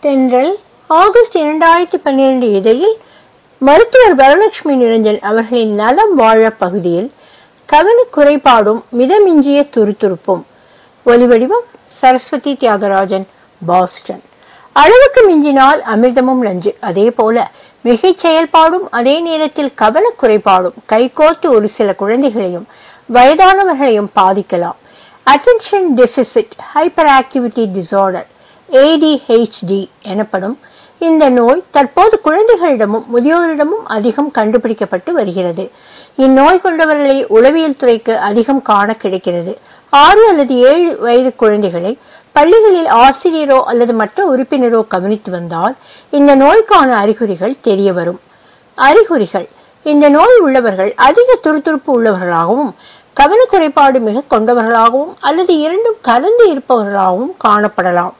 தென்றல் ஆகஸ்ட் இரண்டாயிரத்தி பன்னிரண்டு இதழில் மருத்துவர் வரலட்சுமி நிரஞ்சன் அவர்களின் நலம் வாழ பகுதியில் கவனக் குறைபாடும் மிதமிஞ்சிய துருதுருப்பும் ஒலிவடிவம் சரஸ்வதி தியாகராஜன் பாஸ்டன் அளவுக்கு மிஞ்சினால் அமிர்தமும் நஞ்சு அதே போல மிகைச் செயல்பாடும் அதே நேரத்தில் கவனக் குறைபாடும் கைகோர்த்து ஒரு சில குழந்தைகளையும் வயதானவர்களையும் பாதிக்கலாம் attention deficit hyperactivity disorder ADHD எனப்படும் இந்த நோய் தற்போது குழந்தைகளிடமும் முதியோரிடமும் அதிகம் கண்டுபிடிக்கப்பட்டு வருகிறது இந்நோய் கொண்டவர்களை உளவியல் துறைக்கு அதிகம் காண கிடைக்கிறது ஆறு அல்லது ஏழு வயது குழந்தைகளை பள்ளிகளில் ஆசிரியரோ அல்லது மற்ற உறுப்பினரோ கவனித்து வந்தால் இந்த நோய்க்கான அறிகுறிகள் தெரிய வரும் அறிகுறிகள் இந்த நோய் உள்ளவர்கள் அதிக துருதுருப்பு உள்ளவர்களாகவும் கவனக்குறைபாடு மிக கொண்டவர்களாகவும் அல்லது இரண்டும் கலந்து இருப்பவர்களாகவும் காணப்படலாம்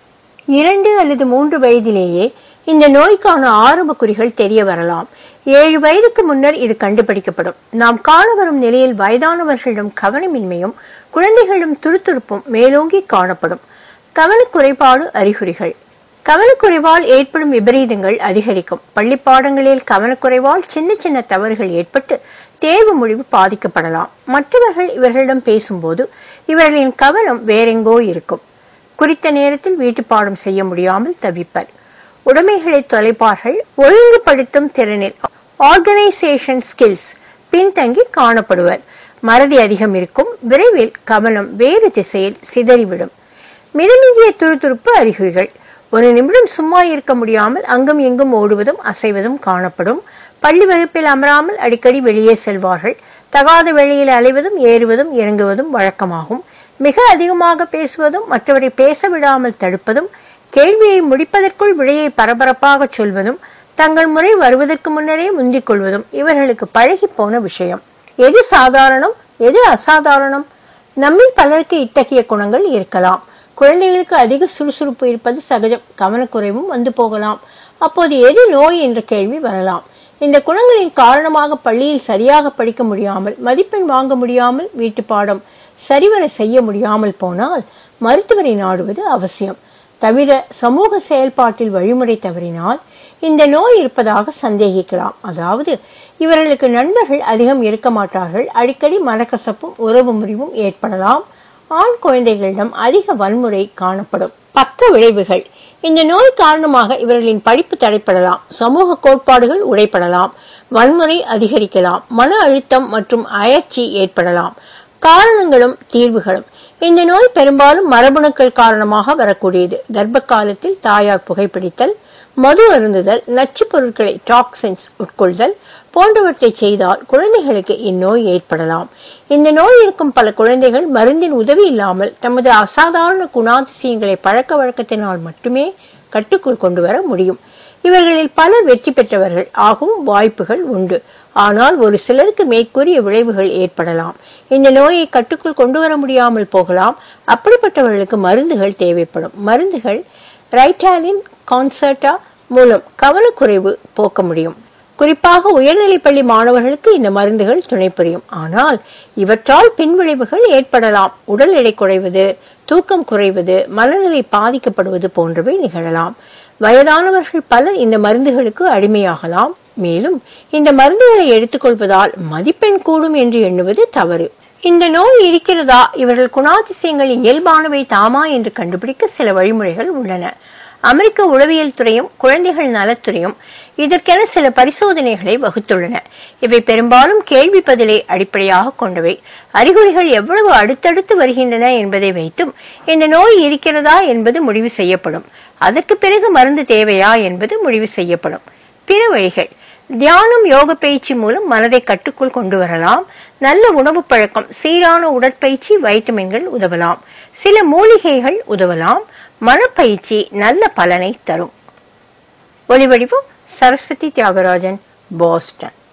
இரண்டு அல்லது மூன்று வயதிலேயே இந்த நோய்க்கான ஆரம்ப குறிகள் தெரிய வரலாம் ஏழு வயதுக்கு முன்னர் இது கண்டுபிடிக்கப்படும் நாம் காண வரும் நிலையில் வயதானவர்களிடம் கவனமின்மையும் குழந்தைகளிடம் துருதுருப்பும் மேலோங்கி காணப்படும் கவனக்குறைபாடு அறிகுறிகள் கவனக்குறைவால் ஏற்படும் விபரீதங்கள் அதிகரிக்கும் பள்ளி பாடங்களில் கவனக்குறைவால் சின்ன சின்ன தவறுகள் ஏற்பட்டு தேர்வு முடிவு பாதிக்கப்படலாம் மற்றவர்கள் இவர்களிடம் பேசும்போது இவர்களின் கவனம் வேறெங்கோ இருக்கும் குறித்த நேரத்தில் வீட்டு பாடம் செய்ய முடியாமல் தவிப்பர் உடைமைகளை தொலைப்பார்கள் ஒழுங்குபடுத்தும் திறனில் ஆர்கனைசேஷன் ஸ்கில்ஸ் பின்தங்கி காணப்படுவர் மறதி அதிகம் இருக்கும் விரைவில் கவனம் வேறு திசையில் சிதறிவிடும் மிதமிஞ்சிய துருதுருப்பு அறிகுறிகள் ஒரு நிமிடம் சும்மா இருக்க முடியாமல் அங்கும் எங்கும் ஓடுவதும் அசைவதும் காணப்படும் பள்ளி வகுப்பில் அமராமல் அடிக்கடி வெளியே செல்வார்கள் தகாத வெளியில் அலைவதும் ஏறுவதும் இறங்குவதும் வழக்கமாகும் மிக அதிகமாக பேசுவதும் மற்றவரை பேச விடாமல் தடுப்பதும் கேள்வியை முடிப்பதற்குள் விடையை பரபரப்பாக சொல்வதும் தங்கள் முறை வருவதற்கு முன்னரே முந்திக் கொள்வதும் இவர்களுக்கு பழகி போன விஷயம் எது சாதாரணம் எது அசாதாரணம் நம்மில் பலருக்கு இத்தகைய குணங்கள் இருக்கலாம் குழந்தைகளுக்கு அதிக சுறுசுறுப்பு இருப்பது சகஜம் கவனக்குறைவும் வந்து போகலாம் அப்போது எது நோய் என்ற கேள்வி வரலாம் இந்த குணங்களின் காரணமாக பள்ளியில் சரியாக படிக்க முடியாமல் மதிப்பெண் வாங்க முடியாமல் வீட்டு பாடம் சரிவர செய்ய முடியாமல் போனால் மருத்துவரை நாடுவது அவசியம் தவிர சமூக செயல்பாட்டில் வழிமுறை தவறினால் இந்த நோய் இருப்பதாக சந்தேகிக்கலாம் அதாவது இவர்களுக்கு நண்பர்கள் அதிகம் இருக்க மாட்டார்கள் அடிக்கடி மனக்கசப்பும் உறவு முறிவும் ஏற்படலாம் ஆண் குழந்தைகளிடம் அதிக வன்முறை காணப்படும் பக்க விளைவுகள் இந்த நோய் காரணமாக இவர்களின் படிப்பு தடைப்படலாம் சமூக கோட்பாடுகள் உடைப்படலாம் வன்முறை அதிகரிக்கலாம் மன அழுத்தம் மற்றும் அயற்சி ஏற்படலாம் காரணங்களும் தீர்வுகளும் இந்த நோய் பெரும்பாலும் மரபணுக்கள் காரணமாக வரக்கூடியது கர்ப்ப காலத்தில் தாயார் புகைப்பிடித்தல் மது அருந்துதல் நச்சு பொருட்களை டாக்ஸின்ஸ் உட்கொள்தல் போன்றவற்றை செய்தால் குழந்தைகளுக்கு இந்நோய் ஏற்படலாம் இந்த நோய் இருக்கும் பல குழந்தைகள் மருந்தின் உதவி இல்லாமல் தமது அசாதாரண குணாதிசயங்களை பழக்க வழக்கத்தினால் மட்டுமே கட்டுக்குள் கொண்டு வர முடியும் இவர்களில் பலர் வெற்றி பெற்றவர்கள் ஆகவும் வாய்ப்புகள் உண்டு ஆனால் ஒரு சிலருக்கு மேற்கூறிய விளைவுகள் ஏற்படலாம் இந்த நோயை கட்டுக்குள் கொண்டு வர முடியாமல் போகலாம் அப்படிப்பட்டவர்களுக்கு மருந்துகள் தேவைப்படும் மருந்துகள் ரைட்டாலின் கான்சர்டா மூலம் கவனக்குறைவு போக்க முடியும் குறிப்பாக உயர்நிலைப்பள்ளி மாணவர்களுக்கு இந்த மருந்துகள் துணை புரியும் ஆனால் இவற்றால் பின்விளைவுகள் ஏற்படலாம் உடல் எடை குறைவது தூக்கம் குறைவது மனநிலை பாதிக்கப்படுவது போன்றவை நிகழலாம் வயதானவர்கள் பலர் இந்த மருந்துகளுக்கு அடிமையாகலாம் மேலும் இந்த மருந்துகளை எடுத்துக்கொள்வதால் மதிப்பெண் கூடும் என்று எண்ணுவது தவறு இந்த நோய் இருக்கிறதா இவர்கள் குணாதிசயங்கள் இயல்பானவை தாமா என்று கண்டுபிடிக்க சில வழிமுறைகள் உள்ளன அமெரிக்க உளவியல் துறையும் குழந்தைகள் நலத்துறையும் இதற்கென சில பரிசோதனைகளை வகுத்துள்ளன இவை பெரும்பாலும் கேள்வி பதிலை அடிப்படையாக கொண்டவை அறிகுறிகள் எவ்வளவு அடுத்தடுத்து வருகின்றன என்பதை வைத்தும் இந்த நோய் இருக்கிறதா என்பது முடிவு செய்யப்படும் அதற்கு பிறகு மருந்து தேவையா என்பது முடிவு செய்யப்படும் பிற வழிகள் தியானம் யோக பயிற்சி மூலம் மனதை கட்டுக்குள் கொண்டு வரலாம் நல்ல உணவு பழக்கம் சீரான உடற்பயிற்சி வைட்டமின்கள் உதவலாம் சில மூலிகைகள் உதவலாம் மனப்பயிற்சி நல்ல பலனை தரும் ஒளிவடிவம் சரஸ்வதி தியாகராஜன் பாஸ்டன்